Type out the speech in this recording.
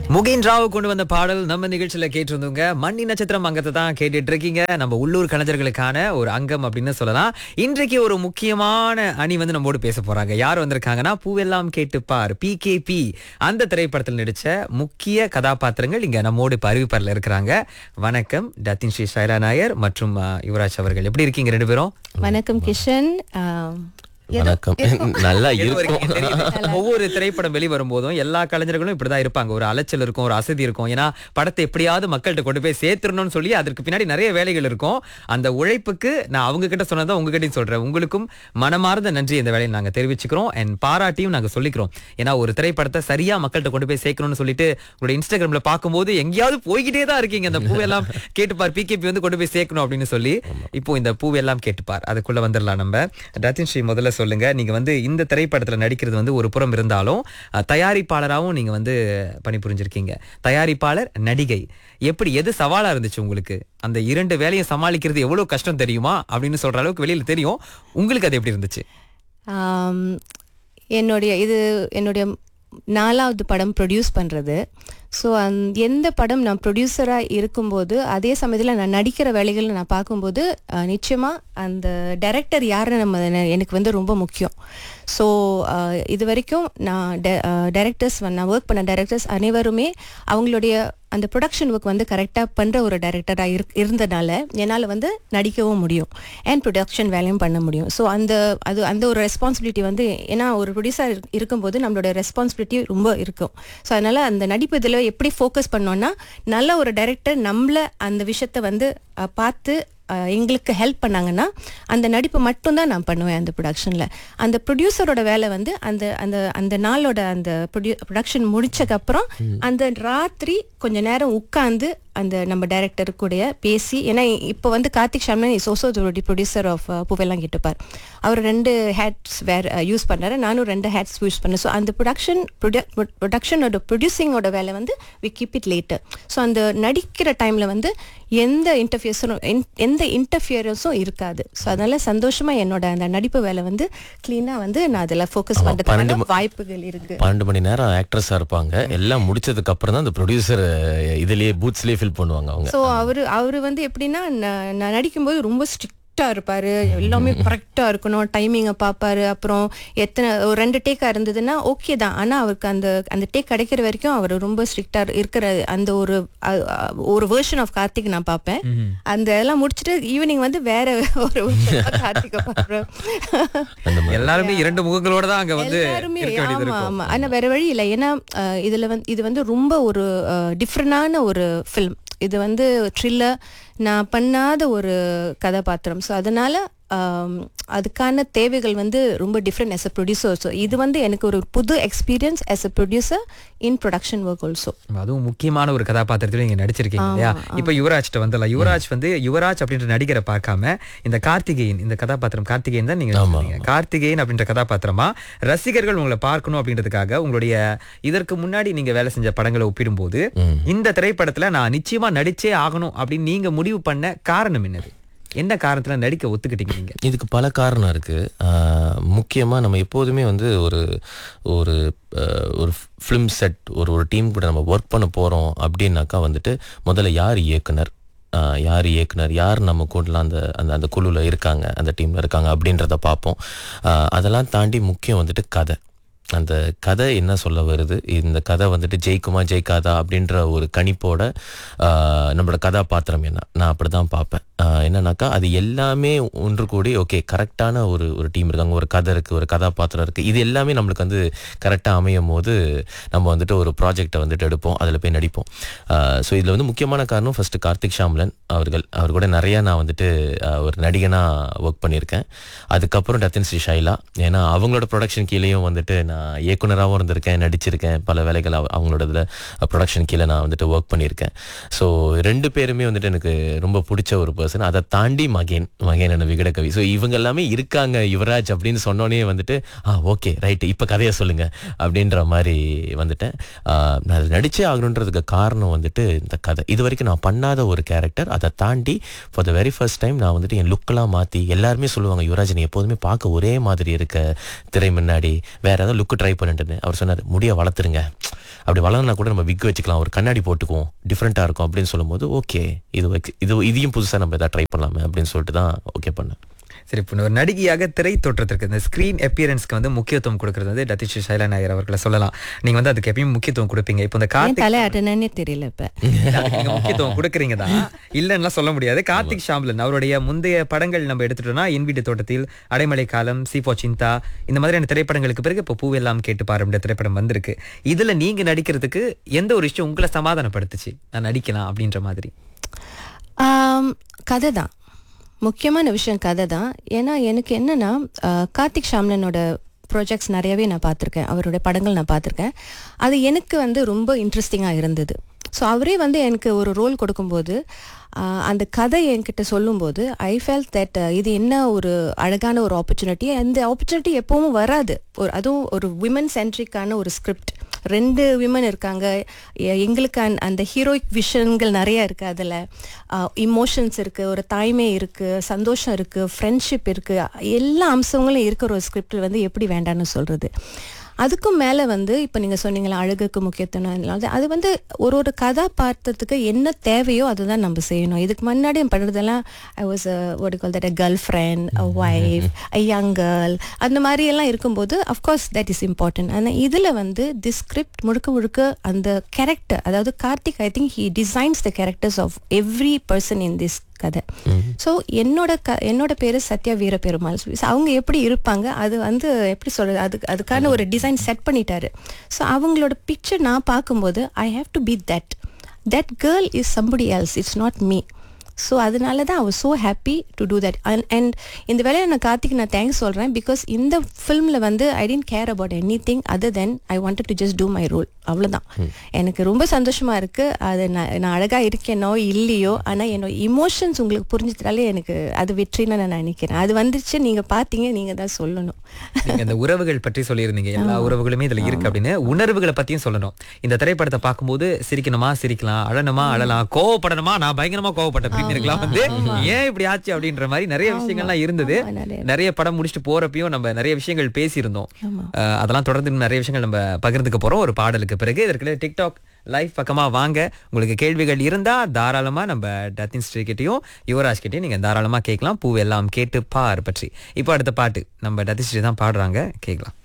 முகேன் ராவ் கொண்டு வந்த பாடல் நம்ம நிகழ்ச்சியில கேட்டிருந்தோங்க மண்ணி நட்சத்திரம் அங்கத்தை தான் கேட்டுட்டு இருக்கீங்க நம்ம உள்ளூர் கலைஞர்களுக்கான ஒரு அங்கம் அப்படின்னு சொல்லலாம் இன்றைக்கு ஒரு முக்கியமான அணி வந்து நம்மோடு பேச போறாங்க யார் வந்திருக்காங்கன்னா பூவெல்லாம் கேட்டுப்பார் பி கே பி அந்த திரைப்படத்தில் நடிச்ச முக்கிய கதாபாத்திரங்கள் இங்க நம்மோடு இப்ப அறிவிப்பரில் இருக்கிறாங்க வணக்கம் டத்தின் ஸ்ரீ ஷைலா நாயர் மற்றும் அஹ், யுவராஜ் அவர்கள் எப்படி இருக்கீங்க ரெண்டு பேரும் வணக்கம் கிஷன் ஆம், ஏதோ- வணக்கம் நல்லா ஏதோ இருக்கும் இருக்கீங்க, தெரியுது. ஒவ்வொரு திரைப்படம் வெளிவரும் போதும் எல்லா கலைஞர்களும் இப்படிதான் இருப்பாங்க ஒரு அலைச்சல் இருக்கும் ஒரு அசதி இருக்கும் ஏன்னா படத்தை எப்படியாவது மக்கள்கிட்ட கொண்டு போய் சேர்த்துடணும்னு சொல்லி அதற்கு பின்னாடி நிறைய வேலைகள் இருக்கும் அந்த உழைப்புக்கு நான் அவங்க கிட்ட சொன்னதை உங்ககிட்டயும் சொல்றேன் உங்களுக்கும் மனமார்ந்த நன்றி இந்த வேலையை நாங்க தெரிவிச்சுக்கிறோம் அண்ட் பாராட்டியும் நாங்க சொல்லிக்கிறோம் ஏன்னா ஒரு திரைப்படத்தை சரியா மக்கள்கிட்ட கொண்டு போய் சேர்க்கணும்னு சொல்லிட்டு உங்களோட இன்ஸ்டாகிராம்ல பார்க்கும்போது எங்கேயாவது போய்கிட்டே தான் இருக்கீங்க அந்த பூவெல்லாம் கேட்டுப்பார் பிகேபி வந்து கொண்டு போய் சேர்க்கணும் அப்படின்னு சொல்லி இப்போ இந்த பூவெல்லாம் கேட்டுப்பார் அதுக்குள்ள வந்துடலாம் நம்ம ரத்தின் ஸ்ரீ முதல்ல சொல்லுங்க நீங்க வந்து இந்த திரைப்படத்துல நடிக்கிறது வந்து ஒரு புறம் இருந்தாலும் அஹ், தயாரிப்பாளராகவும் நீங்க வந்து பணிபுரிஞ்சிருக்கீங்க தயாரிப்பாளர் நடிகை எப்படி எது சவாலா இருந்துச்சு உங்களுக்கு அந்த இரண்டு வேலையை சமாளிக்கிறது எவ்வளவு கஷ்டம் தெரியுமா அப்படின்னு சொல்ற அளவுக்கு வெளியில தெரியும் உங்களுக்கு அது எப்படி இருந்துச்சு ஆம், என்னுடைய இது என்னுடைய நாலாவது படம் ப்ரொடியூஸ் பண்ணுறது ஸோ அந் எந்த படம் நான் ப்ரொடியூசராக இருக்கும்போது அதே சமயத்தில் நான் நடிக்கிற வேலைகளை நான் பார்க்கும்போது நிச்சயமாக அந்த டைரக்டர் யாருன்னு நம்ம எனக்கு வந்து ரொம்ப முக்கியம் ஸோ இது வரைக்கும் நான் டைரக்டர்ஸ் நான் ஒர்க் பண்ண டைரக்டர்ஸ் அனைவருமே அவங்களுடைய அந்த ப்ரொடக்ஷன் ஒர்க் வந்து கரெக்டாக பண்ணுற ஒரு டைரக்டராக இரு இருந்தனால என்னால் வந்து நடிக்கவும் முடியும் அண்ட் ப்ரொடக்ஷன் வேலையும் பண்ண முடியும் ஸோ அந்த அது அந்த ஒரு ரெஸ்பான்சிபிலிட்டி வந்து ஏன்னா ஒரு ப்ரொடியூசர் இருக்கும்போது நம்மளோட ரெஸ்பான்சிபிலிட்டி ரொம்ப இருக்கும் ஸோ அதனால் அந்த நடிப்பு இதில் எப்படி ஃபோக்கஸ் பண்ணோன்னா நல்ல ஒரு டைரக்டர் நம்மளை அந்த விஷயத்தை வந்து அஹ், பார்த்து அஹ், எங்களுக்கு ஹெல்ப் பண்ணாங்கன்னா அந்த நடிப்பு மட்டும்தான் நான் பண்ணுவேன் அந்த ப்ரொடக்ஷனில் அந்த ப்ரொடியூசரோட வேலை வந்து அந்த அந்த அந்த நாளோட அந்த ப்ரொடியூ ப்ரொடக்ஷன் முடிச்சக்கப்புறம் அந்த ராத்திரி கொஞ்ச நேரம் உட்காந்து அந்த நம்ம டைரக்டர் கூட பேசி ஏன்னா இப்போ வந்து கார்த்திக் ஷாமன் is also the producer of Poovellam Kettuppar அவர் ரெண்டு ஹேட்ஸ் வேர் யூஸ் பண்ணாரு நானும் ரெண்டு ஹேட்ஸ் யூஸ் பண்ணேன் ஸோ அந்த ப்ரொடக்ஷன் ப்ரொடக்ஷனோட ப்ரொடியூசிங்கோட வேலை வந்து we keep it later so அந்த நடிக்கிற டைமில் வந்து எந்த இன்டர்ஃபியர்ஸும் எந்த இன்டர்ஃபியரன்ஸும் இருக்காது ஸோ அதனால சந்தோஷமா என்னோட அந்த நடிப்பு வேலை வந்து க்ளீனாக வந்து நான் அதில் ஃபோக்கஸ் ஆமா, பண்ணுறதுக்கான பன்னெண்டு ம- வாய்ப்புகள் இருக்கு பன்னெண்டு மணி நேரம் ஆக்ட்ரஸா இருப்பாங்க எல்லாம் முடிச்சதுக்கு அப்புறம் தான் அந்த ப்ரொடியூசர் இதுலயே பூத்ஸ்லயே ஃபில் பண்ணுவாங்க அவங்க ஸோ அவரு அவரு வந்து எப்படின்னா நான் நான் நடிக்கும்போது ரொம்ப ஸ்ட்ரிக்டா இருப்பாரு எல்லாமே கரெக்டா இருக்கணும் டைமிங்கை பார்ப்பாரு அப்புறம் எத்தனை ஒரு ரெண்டு டேக்கா இருந்ததுன்னா ஓகே தான் ஆனா அவருக்கு அந்த அந்த டேக் கிடைக்கிற வரைக்கும் அவர் ரொம்ப ஸ்ட்ரிக்டா இருக்கிற அந்த ஒரு அ- அ- ஒரு வேர்ஷன் ஆஃப் கார்த்திக் நான் பார்ப்பேன் அந்த எல்லாம் முடிச்சுட்டு ஈவினிங் வந்து வேற ஒரு version of கார்த்திகை பார்ப்பேன் அந்த மாதிரி எல்லாருமே இரண்டு முகங்களோட தான் அங்க வந்து எல்லாருமே இருக்க வேண்டியது ஆமா இருக்கும் ஆமா ஆனா வேற வழி இல்லை ஏன்னா அஹ், இதுல வந்து இது வந்து ரொம்ப ஒரு டிஃப்ரெண்டான ஒரு ஃபில்ம் இது வந்து த்ரில்லர் நான் பண்ணாத ஒரு கதாபாத்திரம் ஸோ அதனால ஆம், அதுக்கான தேவைகள் வந்து ரொம்ப different as a producer so இது வந்து எனக்கு ஒரு புது experience as a producer in production work also அதுவும் முக்கியமான ஒரு கதாபாத்திரத்துல நீங்க நடிச்சிருக்கீங்க இல்லையா இப்ப யுவராஜ்ட்ட வந்துடலாம் யுவராஜ் வந்து யுவராஜ் அப்படின்ற நடிகரை பார்க்காம இந்த கார்த்திகேயன் இந்த கதாபாத்திரம் கார்த்திகேயன் தான் நீங்க சொன்னீங்க கார்த்திகேயன் அப்படின்ற கதாபாத்திரமா ரசிகர்கள் உங்களை பார்க்கணும் அப்படின்றதுக்காக உங்களுடைய இதற்கு முன்னாடி நீங்க வேலை செஞ்ச படங்களை ஒப்பிடும்போது இந்த திரைப்படத்துல நான் நிச்சயமா நடிச்சே ஆகணும் அப்படின்னு நீங்க முடிவு பண்ண காரணம் என்னது என்ன காரணத்துல நடிக்க ஒத்துக்கிட்டீங்க நீங்க இதுக்கு பல காரணம் இருக்கு ஆஹ் முக்கியமா நம்ம எப்போதுமே வந்து ஒரு ஒரு ஆஹ் ஒரு ஃபிலிம் செட் ஒரு ஒரு டீம் கூட நம்ம ஒர்க் பண்ண போறோம் அப்படின்னாக்கா வந்துட்டு முதல்ல யார் இயக்குனர் ஆஹ் யார் இயக்குனர் யார் நம்ம கூடலாம் அந்த அந்த அந்த குழுவில் இருக்காங்க அந்த டீமில் இருக்காங்க அப்படின்றத பார்ப்போம் ஆஹ் அதெல்லாம் தாண்டி முக்கியம் வந்துட்டு கதை அந்த கதை என்ன சொல்ல வருது இந்த கதை வந்துட்டு ஜெயிக்குமா ஜெயிக்காதா அப்படின்ற ஒரு கணிப்போட ஆஹ் நம்மளோட கதாபாத்திரம் என்ன நான் அப்படி தான் பார்ப்பேன் ஆஹ் என்னன்னாக்கா அது எல்லாமே ஒன்று கூடி ஓகே கரெக்டான ஒரு ஒரு டீம் இருக்காங்க ஒரு கதை இருக்குது ஒரு கதாபாத்திரம் இருக்குது இது எல்லாமே நம்மளுக்கு வந்து கரெக்டாக அமையும் போது நம்ம வந்துட்டு ஒரு ப்ராஜெக்டை வந்துட்டு எடுப்போம் அதில் போய் நடிப்போம் ஸோ இதில் வந்து முக்கியமான காரணம் ஃபர்ஸ்ட் கார்த்திக் ஷாம்லன் அவர்கள் அவர் கூட நிறைய நான் வந்துட்டு ஆஹ் ஒரு நடிகனாக ஒர்க் பண்ணியிருக்கேன் அதுக்கப்புறம் ரத்தின் ஸ்ரீ ஷைலா ஏன்னா அவங்களோட ப்ரொடக்ஷன் கீழேயும் வந்துட்டு நான் இயக்குனராகவும் இருந்திருக்கேன் நடிச்சிருக்கேன் பல வேலைகள் அவ- அவங்களோட இதில் ப்ரொடக்ஷன் கீழே நான் வந்துட்டு ஒர்க் பண்ணியிருக்கேன் ஸோ ரெண்டு பேருமே வந்துட்டு எனக்கு ரொம்ப பிடிச்ச ஒரு பர்சன் அதை தாண்டி மகேன் மகேன் என்ன விகடகவி ஸோ இவங்க எல்லாமே இருக்காங்க யுவராஜ் அப்படின்னு சொன்னோன்னே வந்துட்டு ஆ ஓகே ரைட்டு இப்போ கதையை சொல்லுங்க அப்படின்ற மாதிரி வந்துட்டேன் ஆஹ் நான் அதில் நடிச்சே ஆகணுன்றதுக்கு காரணம் வந்துட்டு இந்த கதை இது வரைக்கும் நான் பண்ணாத ஒரு கேரக்டர் அதை தாண்டி for the very first time நான் வந்துட்டு என் லுக்கெல்லாம் மாற்றி எல்லாருமே சொல்லுவாங்க யுவராஜ் நீ எப்போதுமே பார்க்க ஒரே மாதிரி இருக்க திரை முன்னாடி வேற ஏதாவது லுக்கு ட்ரை பண்ணிட்டுன்னு அவர் சொன்னார் முடிய வளர்த்துருங்க அப்படி வளர்னா கூட நம்ம விக் வச்சுக்கலாம் ஒரு கண்ணாடி போட்டுக்குவோம் டிஃப்ரெண்ட்டாக இருக்கும் அப்படின்னு சொல்லும்போது ஓகே இது வச்சு இது இதையும் புதுசாக நம்ம எதாவது ட்ரை பண்ணலாமே அப்படின்னு சொல்லிட்டு தான் ஓகே பண்ணேன் சரி இப்போ ஒரு நடிகையாக திரை தோற்றத்திற்கு இந்த ஸ்கிரீன் அப்பியரன்ஸ்க்கு வந்து முக்கியத்துவம் கொடுக்கறது வந்து டத்திஷ் சைலா நாயர் அவர்களை சொல்லலாம் நீங்க வந்து அதுக்கு எப்பயும் முக்கியத்துவம் கொடுப்பீங்க இப்போ இந்த ஏன் கார்த்திக் தலை ஆட்டினே தெரியல இப்ப அதுக்கு நீங்க முக்கியத்துவம் கொடுக்குறீங்க தான் இல்லைன்னா சொல்ல முடியாது கார்த்திக் ஷாம்லன் அவருடைய முந்தைய படங்கள் நம்ம எடுத்துட்டோம்னா என் வீட்டு தோட்டத்தில் அடைமழை காலம் சீபோ சிந்தா இந்த மாதிரியான திரைப்படங்களுக்கு பிறகு இப்போ பூவெல்லாம் கேட்டு பாருன்ற திரைப்படம் வந்திருக்கு இதுல நீங்க நடிக்கிறதுக்கு எந்த ஒரு விஷயம் உங்களை சமாதானப்படுத்துச்சு நான் நடிக்கலாம் அப்படின்ற மாதிரி ஆம், கதை தான் முக்கியமான விஷயம் கதை தான் ஏன்னா எனக்கு என்னன்னா ஆஹ், கார்த்திக் ஷாம்லனோட ப்ராஜெக்ட்ஸ் நிறையவே நான் பார்த்துருக்கேன் அவருடைய படங்கள் நான் பார்த்துருக்கேன் அது எனக்கு வந்து ரொம்ப இன்ட்ரெஸ்டிங்காக இருந்தது ஸோ அவரே வந்து எனக்கு ஒரு ரோல் கொடுக்கும்போது ஆஹ், அந்த கதை என்கிட்ட சொல்லும்போது ஐ ஃபெல் தட் இது என்ன ஒரு அழகான ஒரு ஆப்பர்ச்சுனிட்டி அந்த ஆப்பர்ச்சுனிட்டி எப்பவும் வராது ஒரு அதுவும் ஒரு விமன் சென்ட்ரிக்கான ஒரு ஸ்கிரிப்ட் ரெண்டு விமன் இருக்காங்க எ- எங்களுக்கு அந்த- அந்த ஹீரோயிக் விஷன்கள் நிறைய இருக்கு அதில் இமோஷன்ஸ் இருக்கு ஒரு தாய்மை இருக்கு சந்தோஷம் இருக்கு ஃப்ரெண்ட்ஷிப் இருக்கு எல்லா அம்சங்களும் இருக்கிற ஒரு ஸ்கிரிப்டில் வந்து எப்படி வேண்டாம்னு சொல்றது அதுக்கும் மேலே வந்து இப்போ நீங்கள் சொன்னீங்களா அழகுக்கு முக்கியத்துவம் இல்லாத அது வந்து ஒரு ஒரு கதாபாத்திரத்துக்கு என்ன தேவையோ அதுதான் நம்ம செய்யணும் இதுக்கு முன்னாடி பண்ணுறதெல்லாம் I was what you call that a girlfriend a wife a young girl அந்த மாதிரி எல்லாம் இருக்கும்போது அஃப்கோர்ஸ் தட் இஸ் இம்பார்ட்டன்ட் ஆனால் இதில் வந்து தி ஸ்கிரிப்ட் முழுக்க முழுக்க அந்த கேரக்டர் அதாவது Karthik I think he designs the characters of every person in this கதை ஸோ என்னோட க என்னோட பேரு சத்யா வீர பெருமாள் சொல்லி So, அவங்க எப்படி இருப்பாங்க அது வந்து எப்படி சொல்றது அதுக்கு அதுக்கான ஒரு டிசைன் செட் பண்ணிட்டாரு ஸோ அவங்களோட பிக்சர் நான் பார்க்கும்போது I have to be that that girl is somebody else it's not me so அதனால தான் அவர் so happy to do that and and இந்த வேலையை நான் கார்த்திக் நான் தேங்க்ஸ் சொல்கிறேன் பிகாஸ் இந்த ஃபில்மில் வந்து I didn't care about anything other than I wanted to just do my role அவ்வளோதான் எனக்கு ரொம்ப சந்தோஷமா இருக்கு அது நான் நான் அழகாக இருக்கேனோ இல்லையோ ஆனால் என்னோட இமோஷன்ஸ் உங்களுக்கு புரிஞ்சதுனாலே எனக்கு அது வெற்றின்னு நான் நினைக்கிறேன் அது வந்துச்சு நீங்கள் பார்த்தீங்க நீங்கள் தான் சொல்லணும் நீங்க இந்த உறவுகள் பற்றி சொல்லியிருந்தீங்க எல்லா உறவுகளுமே இதுல இருக்கு அப்படின்னு உணர்வுகளை பத்தியும் சொல்லணும் இந்த திரைப்படத்தை பார்க்கும்போது சிரிக்கணுமா சிரிக்கலாம் அழணுமா அழலாம் கோவப்படணுமா நான் பயங்கரமா கோவப்பட்டேன் பிரிஞ்சிருக்கலாம் வந்து ஏன் இப்படி ஆச்சு அப்படின்ற மாதிரி நிறைய விஷயங்கள்லாம் இருந்தது ஆமா, நிறைய. நிறைய படம் முடிச்சுட்டு போறப்பையும் நம்ம நிறைய விஷயங்கள் பேசியிருந்தோம் ஆமா. அஹ், அதெல்லாம் தொடர்ந்து இன்னும் நிறைய விஷயங்கள் நம்ம பகிர்ந்துக்க போறோம் ஒரு பாடலுக்கு பிறகு இதற்கு டிக்டாக் லைவ் பக்கமா வாங்க உங்களுக்கு கேள்விகள் இருந்தா தாராளமா நம்ம டத்தின் ஸ்ரீ கிட்டயும் யுவராஜ் கிட்டயும் நீங்க தாராளமா கேட்கலாம் பூவெல்லாம் கேட்டு பார் பற்றி இப்போ அடுத்த பாட்டு நம்ம டத்தின் ஸ்ரீ தான் பாடுறாங்க கேட்கலாம்